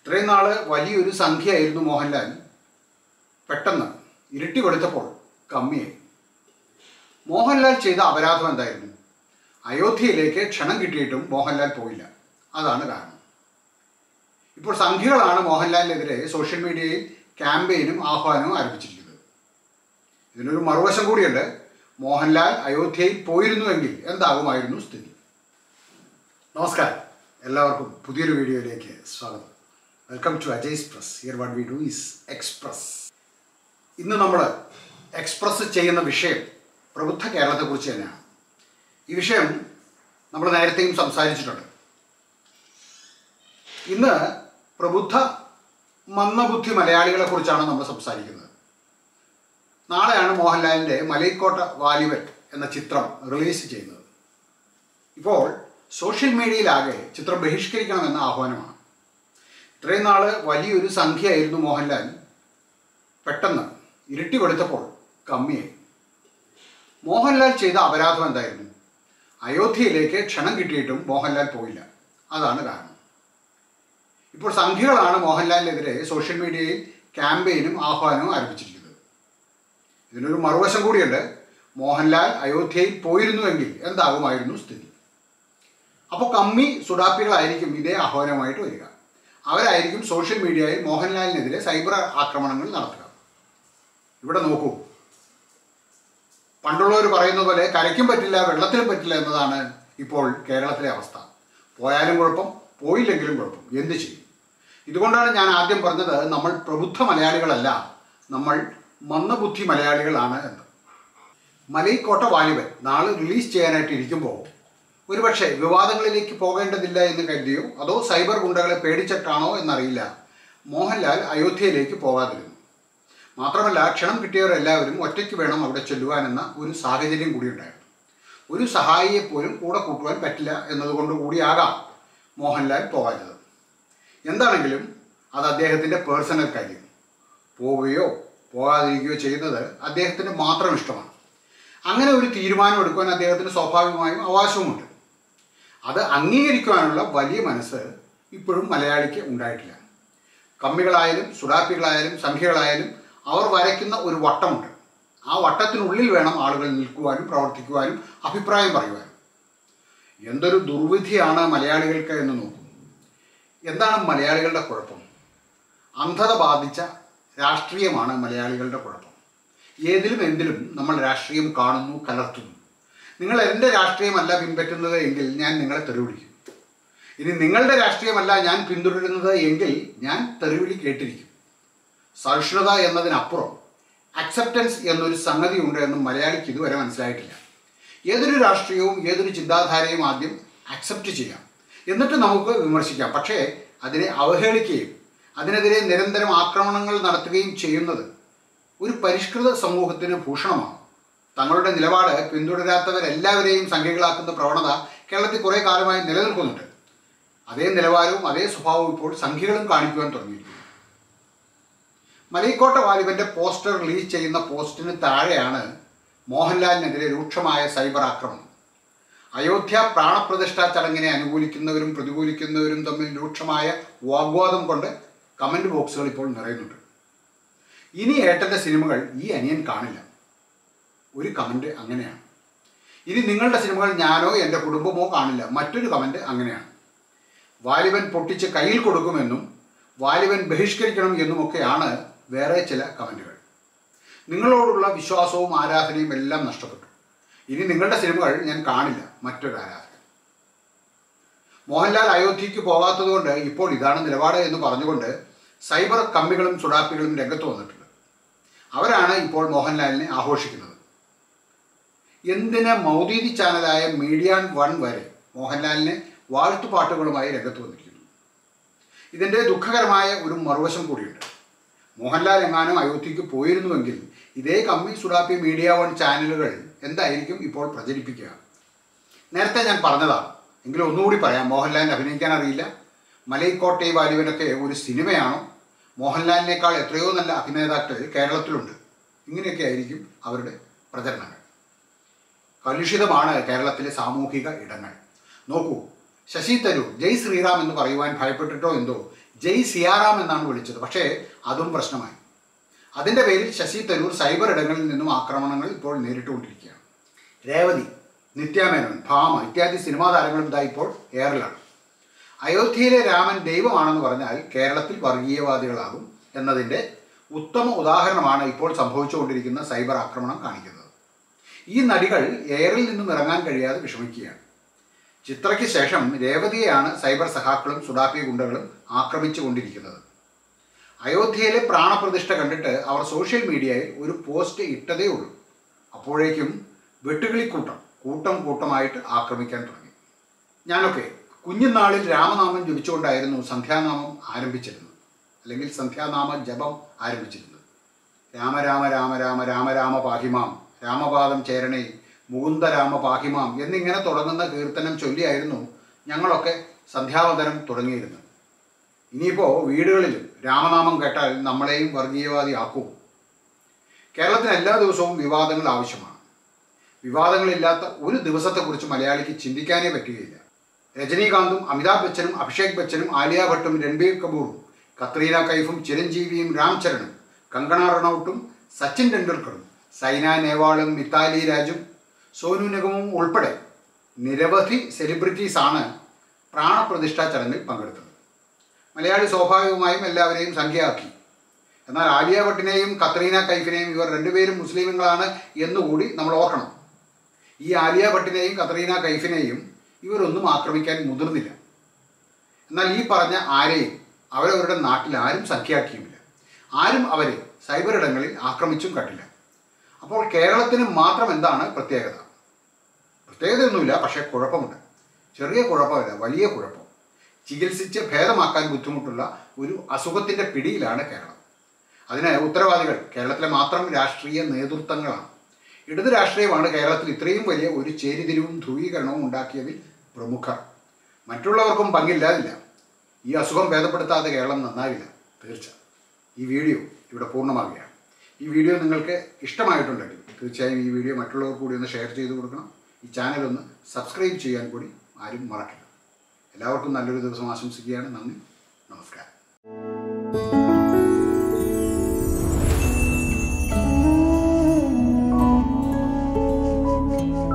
ഇത്രയും നാള് വലിയൊരു സംഖ്യയായിരുന്നു മോഹൻലാൽ പെട്ടെന്ന് ഇരുട്ടി വെളുത്തപ്പോൾ കമ്മിയായി മോഹൻലാൽ ചെയ്ത അപരാധം എന്തായിരുന്നു അയോധ്യയിലേക്ക് ക്ഷണം കിട്ടിയിട്ടും മോഹൻലാൽ പോയില്ല അതാണ് കാരണം ഇപ്പോൾ സംഖ്യകളാണ് മോഹൻലാലിനെതിരെ സോഷ്യൽ മീഡിയയിൽ ക്യാമ്പയിനും ആഹ്വാനവും ആരംഭിച്ചിരിക്കുന്നത് ഇതിനൊരു മറുവശം കൂടിയുണ്ട് മോഹൻലാൽ അയോധ്യയിൽ പോയിരുന്നുവെങ്കിൽ എന്താകുമായിരുന്നു സ്ഥിതി നമസ്കാരം എല്ലാവർക്കും പുതിയൊരു വീഡിയോയിലേക്ക് സ്വാഗതം welcome to Ajay's press here what we do is express ഇന്ന് നമ്മൾ എക്സ്പ്രസ് ചെയ്യുന്ന വിഷയം പ്രബുദ്ധ കേരളത്തെക്കുറിച്ച് തന്നെയാണ് ഈ വിഷയം നമ്മൾ നേരത്തെയും സംസാരിച്ചിട്ടുണ്ട് ഇന്ന് പ്രബുദ്ധ മന്ദബുദ്ധി മലയാളികളെ കുറിച്ചാണ് നമ്മൾ സംസാരിക്കുന്നത് നാളെയാണ് മോഹൻലാലിൻ്റെ മലൈക്കോട്ട വാലിബൻ എന്ന ചിത്രം റിലീസ് ചെയ്യുന്നത് ഇപ്പോൾ സോഷ്യൽ മീഡിയയിലാകെ ചിത്രം ബഹിഷ്കരിക്കണമെന്ന ആഹ്വാനമാണ് ഇത്രയും നാള് വലിയൊരു സംഖ്യയായിരുന്നു മോഹൻലാൽ പെട്ടെന്ന് ഇരുട്ടി വെളുത്തപ്പോൾ കമ്മിയായി മോഹൻലാൽ ചെയ്ത അപരാധം എന്തായിരുന്നു അയോധ്യയിലേക്ക് ക്ഷണം കിട്ടിയിട്ടും മോഹൻലാൽ പോയില്ല അതാണ് കാരണം ഇപ്പോൾ സംഖ്യകളാണ് മോഹൻലാലിനെതിരെ സോഷ്യൽ മീഡിയയിൽ ക്യാമ്പയിനും ആഹ്വാനവും ആരംഭിച്ചിരിക്കുന്നത് ഇതിനൊരു മറുവശം കൂടിയുണ്ട് മോഹൻലാൽ അയോധ്യയിൽ പോയിരുന്നുവെങ്കിൽ എന്താകുമായിരുന്നു സ്ഥിതി അപ്പോൾ കമ്മി സുഡാപ്പികളായിരിക്കും ഇതേ ആഹ്വാനമായിട്ട് വരിക അവരായിരിക്കും സോഷ്യൽ മീഡിയയിൽ മോഹൻലാലിനെതിരെ സൈബർ ആക്രമണങ്ങൾ നടത്തുക ഇവിടെ നോക്കൂ പണ്ടുള്ളവർ പറയുന്ന പോലെ കരയ്ക്കും പറ്റില്ല വെള്ളത്തിലും പറ്റില്ല എന്നതാണ് ഇപ്പോൾ കേരളത്തിലെ അവസ്ഥ പോയാലും കുഴപ്പം പോയില്ലെങ്കിലും കുഴപ്പം എന്ത് ചെയ്യും ഇതുകൊണ്ടാണ് ഞാൻ ആദ്യം പറഞ്ഞത് നമ്മൾ പ്രബുദ്ധ മലയാളികളല്ല നമ്മൾ മന്ദബുദ്ധി മലയാളികളാണ് എന്ന് മലൈക്കോട്ട വാലിബൻ നാളെ റിലീസ് ചെയ്യാനായിട്ട് ഇരിക്കുമ്പോൾ ഒരുപക്ഷെ വിവാദങ്ങളിലേക്ക് പോകേണ്ടതില്ല എന്ന് കരുതിയോ അതോ സൈബർ ഗുണ്ടകളെ പേടിച്ചിട്ടാണോ എന്നറിയില്ല മോഹൻലാൽ അയോധ്യയിലേക്ക് പോകാതിരുന്നു മാത്രമല്ല ക്ഷണം കിട്ടിയവരെല്ലാവരും ഒറ്റയ്ക്ക് വേണം അവിടെ ചെല്ലുവാനെന്ന ഒരു സാഹചര്യം കൂടി ഉണ്ടായിരുന്നു ഒരു സഹായിയെ പോലും കൂടെ കൂട്ടുവാൻ പറ്റില്ല എന്നതുകൊണ്ട് കൂടിയാകാം മോഹൻലാൽ പോകാഞ്ഞത് എന്താണെങ്കിലും അത് അദ്ദേഹത്തിൻ്റെ പേഴ്സണൽ കാര്യം പോവുകയോ പോകാതിരിക്കുകയോ ചെയ്യുന്നത് അദ്ദേഹത്തിന് മാത്രം ഇഷ്ടമാണ് അങ്ങനെ ഒരു തീരുമാനം എടുക്കുവാൻ അദ്ദേഹത്തിന് സ്വാഭാവികമായും അവകാശവുമുണ്ട് അത് അംഗീകരിക്കുവാനുള്ള വലിയ മനസ്സ് ഇപ്പോഴും മലയാളിക്ക് ഉണ്ടായിട്ടില്ല കമ്മികളായാലും സുഡാപ്പികളായാലും സംഖ്യകളായാലും അവർ വരയ്ക്കുന്ന ഒരു വട്ടമുണ്ട് ആ വട്ടത്തിനുള്ളിൽ വേണം ആളുകൾ നിൽക്കുവാനും പ്രവർത്തിക്കുവാനും അഭിപ്രായം പറയുവാനും എന്തൊരു ദുർവിധിയാണ് മലയാളികൾക്ക് എന്ന് നോക്കൂ എന്താണ് മലയാളികളുടെ കുഴപ്പം അന്ധത ബാധിച്ച രാഷ്ട്രീയമാണ് മലയാളികളുടെ കുഴപ്പം ഏതിലും എന്തിലും നമ്മൾ രാഷ്ട്രീയം കാണുന്നു കലർത്തുന്നു നിങ്ങൾ എൻ്റെ രാഷ്ട്രീയമല്ല പിൻപറ്റുന്നത് എങ്കിൽ ഞാൻ നിങ്ങളെ തെറിവിളിക്കും ഇനി നിങ്ങളുടെ രാഷ്ട്രീയമല്ല ഞാൻ പിന്തുടരുന്നത് എങ്കിൽ ഞാൻ തെറിവിളി കേട്ടിരിക്കും സഹിഷ്ണുത എന്നതിനപ്പുറം അക്സെപ്റ്റൻസ് എന്നൊരു സംഗതി ഉണ്ട് എന്ന് മലയാളിക്ക് ഇതുവരെ മനസ്സിലായിട്ടില്ല ഏതൊരു രാഷ്ട്രീയവും ഏതൊരു ചിന്താധാരയും ആദ്യം അക്സെപ്റ്റ് ചെയ്യാം എന്നിട്ട് നമുക്ക് വിമർശിക്കാം പക്ഷേ അതിനെ അവഹേളിക്കുകയും അതിനെതിരെ നിരന്തരം ആക്രമണങ്ങൾ നടത്തുകയും ചെയ്യുന്നത് ഒരു പരിഷ്കൃത സമൂഹത്തിന് ഭൂഷണമാണ് തങ്ങളുടെ നിലപാട് പിന്തുടരാത്തവരെല്ലാവരെയും സംഖ്യകളാക്കുന്ന പ്രവണത കേരളത്തിൽ കുറേ കാലമായി നിലനിൽക്കുന്നുണ്ട് അതേ നിലവാരവും അതേ സ്വഭാവവും ഇപ്പോൾ സംഖ്യകളും കാണിക്കുവാൻ തുടങ്ങിയിരിക്കുന്നു മലൈക്കോട്ട വാലിബന്റെ പോസ്റ്റർ റിലീസ് ചെയ്യുന്ന പോസ്റ്റിന് താഴെയാണ് മോഹൻലാലിനെതിരെ രൂക്ഷമായ സൈബർ ആക്രമണം അയോധ്യ പ്രാണപ്രതിഷ്ഠാ ചടങ്ങിനെ അനുകൂലിക്കുന്നവരും പ്രതികൂലിക്കുന്നവരും തമ്മിൽ രൂക്ഷമായ വാഗ്വാദം കൊണ്ട് കമന്റ് ബോക്സുകൾ ഇപ്പോൾ നിറയുന്നുണ്ട് ഇനി ഏട്ടൻ്റെ സിനിമകൾ ഈ അനിയൻ കാണില്ല ഒരു കമൻറ്റ് അങ്ങനെയാണ് ഇനി നിങ്ങളുടെ സിനിമകൾ ഞാനോ എൻ്റെ കുടുംബമോ കാണില്ല മറ്റൊരു കമൻറ്റ് അങ്ങനെയാണ് വാലിബൻ പൊട്ടിച്ച് കയ്യിൽ കൊടുക്കുമെന്നും വാലിബൻ ബഹിഷ്കരിക്കണം എന്നുമൊക്കെയാണ് വേറെ ചില കമൻറ്റുകൾ നിങ്ങളോടുള്ള വിശ്വാസവും ആരാധനയും എല്ലാം നഷ്ടപ്പെട്ടു ഇനി നിങ്ങളുടെ സിനിമകൾ ഞാൻ കാണില്ല മറ്റൊരു ആരാധന മോഹൻലാൽ അയോധ്യയ്ക്ക് പോകാത്തതുകൊണ്ട് ഇപ്പോൾ ഇതാണ് നിലപാട് എന്ന് പറഞ്ഞുകൊണ്ട് സൈബർ കമ്മികളും സുഡാപ്പികളും രംഗത്ത് വന്നിട്ടുണ്ട് അവരാണ് ഇപ്പോൾ മോഹൻലാലിനെ ആഘോഷിക്കുന്നത് എന്തിന് മൗദീദി ചാനലായ മീഡിയ വൺ വരെ മോഹൻലാലിനെ വാഴ്ത്തുപാട്ടുകളുമായി രംഗത്ത് വന്നിരിക്കുന്നു ഇതിൻ്റെ ദുഃഖകരമായ ഒരു മറുവശം കൂടിയുണ്ട് മോഹൻലാൽ എങ്ങാനും അയോധ്യയ്ക്ക് പോയിരുന്നുവെങ്കിൽ ഇതേ കമ്മി സുഡാപ്പി മീഡിയ വൺ ചാനലുകൾ എന്തായിരിക്കും ഇപ്പോൾ പ്രചരിപ്പിക്കുക നേരത്തെ ഞാൻ പറഞ്ഞതാണ് എങ്കിലും ഒന്നുകൂടി പറയാം മോഹൻലാലിന് അഭിനയിക്കാൻ അറിയില്ല മലൈക്കോട്ടെ വാലിബനൊക്കെ ഒരു സിനിമയാണോ മോഹൻലാലിനേക്കാൾ എത്രയോ നല്ല അഭിനേതാക്കൾ കേരളത്തിലുണ്ട് ഇങ്ങനെയൊക്കെ ആയിരിക്കും അവരുടെ പ്രചരണങ്ങൾ കലുഷിതമാണ് കേരളത്തിലെ സാമൂഹിക ഇടങ്ങൾ നോക്കൂ ശശി തരൂർ ജയ് ശ്രീറാം എന്ന് പറയുവാൻ ഭയപ്പെട്ടിട്ടോ എന്തോ ജയ് സിയാറാം എന്നാണ് വിളിച്ചത് പക്ഷേ അതും പ്രശ്നമായി അതിൻ്റെ പേരിൽ ശശി തരൂർ സൈബർ ഇടങ്ങളിൽ നിന്നും ആക്രമണങ്ങൾ ഇപ്പോൾ നേരിട്ടുകൊണ്ടിരിക്കുകയാണ് രേവതി നിത്യാമേനോൻ ഭാമ ഇത്യാദി സിനിമാ താരങ്ങളും ഇതാ ഇപ്പോൾ എയറിലാണ് അയോധ്യയിലെ രാമൻ ദൈവമാണെന്ന് പറഞ്ഞാൽ കേരളത്തിൽ വർഗീയവാദികളാകും എന്നതിൻ്റെ ഉത്തമ ഉദാഹരണമാണ് ഇപ്പോൾ സംഭവിച്ചുകൊണ്ടിരിക്കുന്ന സൈബർ ആക്രമണം കാണിക്കുന്നത് ഈ നടികൾ എയറിൽ നിന്നും ഇറങ്ങാൻ കഴിയാതെ വിഷമിക്കുകയാണ് ചിത്രയ്ക്ക് ശേഷം രേവതിയെയാണ് സൈബർ സഹാക്കളും സുഡാപ്പി ഗുണ്ടകളും ആക്രമിച്ചു കൊണ്ടിരിക്കുന്നത് അയോധ്യയിലെ പ്രാണപ്രതിഷ്ഠ കണ്ടിട്ട് അവർ സോഷ്യൽ മീഡിയയിൽ ഒരു പോസ്റ്റ് ഇട്ടതേ ഉള്ളൂ അപ്പോഴേക്കും വെട്ടുകിളിക്കൂട്ടം കൂട്ടം കൂട്ടമായിട്ട് ആക്രമിക്കാൻ തുടങ്ങി ഞാനൊക്കെ കുഞ്ഞുനാളിൽ രാമനാമം ജപിച്ചുകൊണ്ടായിരുന്നു സന്ധ്യാനാമം ആരംഭിച്ചിരുന്നത് അല്ലെങ്കിൽ സന്ധ്യാനാമ ജപം ആരംഭിച്ചിരുന്നത് രാമ രാമ രാമ രാമ രാമ രാമ പാഹിമാം രാമപാദം ചേരണേ മുകുന്ദ രാമ പാഹിമാം എന്നിങ്ങനെ തുടങ്ങുന്ന കീർത്തനം ചൊല്ലിയായിരുന്നു ഞങ്ങളൊക്കെ സന്ധ്യാവന്തനം തുടങ്ങിയിരുന്നത് ഇനിയിപ്പോൾ വീടുകളിലും രാമനാമം കേട്ടാൽ നമ്മളെയും വർഗീയവാദി കേരളത്തിന് എല്ലാ ദിവസവും വിവാദങ്ങൾ ആവശ്യമാണ് വിവാദങ്ങളില്ലാത്ത ഒരു ദിവസത്തെക്കുറിച്ച് മലയാളിക്ക് ചിന്തിക്കാനേ പറ്റുകയില്ല രജനീകാന്തും അമിതാഭ് ബച്ചനും അഭിഷേക് ബച്ചനും ആലിയ ഭട്ടും രൺബീർ കപൂറും കത്രീന കൈഫും ചിരഞ്ജീവിയും രാം ചരണും കങ്കണ റണൌട്ടും സച്ചിൻ ടെണ്ടുൽക്കറും സൈന നേവാളും മിത്താലി രാജും സോനു നിഗമും ഉൾപ്പെടെ നിരവധി സെലിബ്രിറ്റീസാണ് പ്രാണപ്രതിഷ്ഠാ ചടങ്ങിൽ പങ്കെടുത്തത് മലയാളി സ്വാഭാവികമായും എല്ലാവരെയും സംഖ്യയാക്കി എന്നാൽ ആലിയ ഭട്ടിനെയും കത്രീന കൈഫിനെയും ഇവർ രണ്ടുപേരും മുസ്ലിമുകളാണ് എന്നുകൂടി നമ്മൾ ഓർക്കണം ഈ ആലിയ ഭട്ടിനെയും കത്രീന കൈഫിനെയും ഇവരൊന്നും ആക്രമിക്കാൻ മുതിർന്നില്ല എന്നാൽ ഈ പറഞ്ഞ ആരെയും അവരവരുടെ നാട്ടിൽ ആരും സംഖ്യയാക്കിയുമില്ല ആരും അവരെ സൈബർ ഇടങ്ങളിൽ ആക്രമിച്ചും കണ്ടില്ല അപ്പോൾ കേരളത്തിന് മാത്രം എന്താണ് പ്രത്യേകത പ്രത്യേകതയൊന്നുമില്ല പക്ഷേ കുഴപ്പമുണ്ട് ചെറിയ കുഴപ്പമില്ല വലിയ കുഴപ്പം ചികിത്സിച്ച് ഭേദമാക്കാൻ ബുദ്ധിമുട്ടുള്ള ഒരു അസുഖത്തിൻ്റെ പിടിയിലാണ് കേരളം അതിന് ഉത്തരവാദികൾ കേരളത്തിലെ മാത്രം രാഷ്ട്രീയ നേതൃത്വങ്ങളാണ് ഇടത് രാഷ്ട്രീയമാണ് കേരളത്തിൽ ഇത്രയും വലിയ ഒരു ചേരിതിരിവും ധ്രുവീകരണവും ഉണ്ടാക്കിയതിൽ പ്രമുഖർ മറ്റുള്ളവർക്കും പങ്കില്ലാതില്ല ഈ അസുഖം ഭേദപ്പെടുത്താതെ കേരളം നന്നാവില്ല തീർച്ച ഈ വീഡിയോ ഇവിടെ പൂർണ്ണമാവുകയാണ് ഈ വീഡിയോ നിങ്ങൾക്ക് ഇഷ്ടമായിട്ടുണ്ടെങ്കിൽ തീർച്ചയായും ഈ വീഡിയോ മറ്റുള്ളവർ കൂടി ഒന്ന് ഷെയർ ചെയ്ത് കൊടുക്കണം ഈ ചാനൽ ഒന്ന് സബ്സ്ക്രൈബ് ചെയ്യാൻ കൂടി ആരും മറക്കരുത് എല്ലാവർക്കും നല്ലൊരു ദിവസം ആശംസിക്കുകയാണ് നന്ദി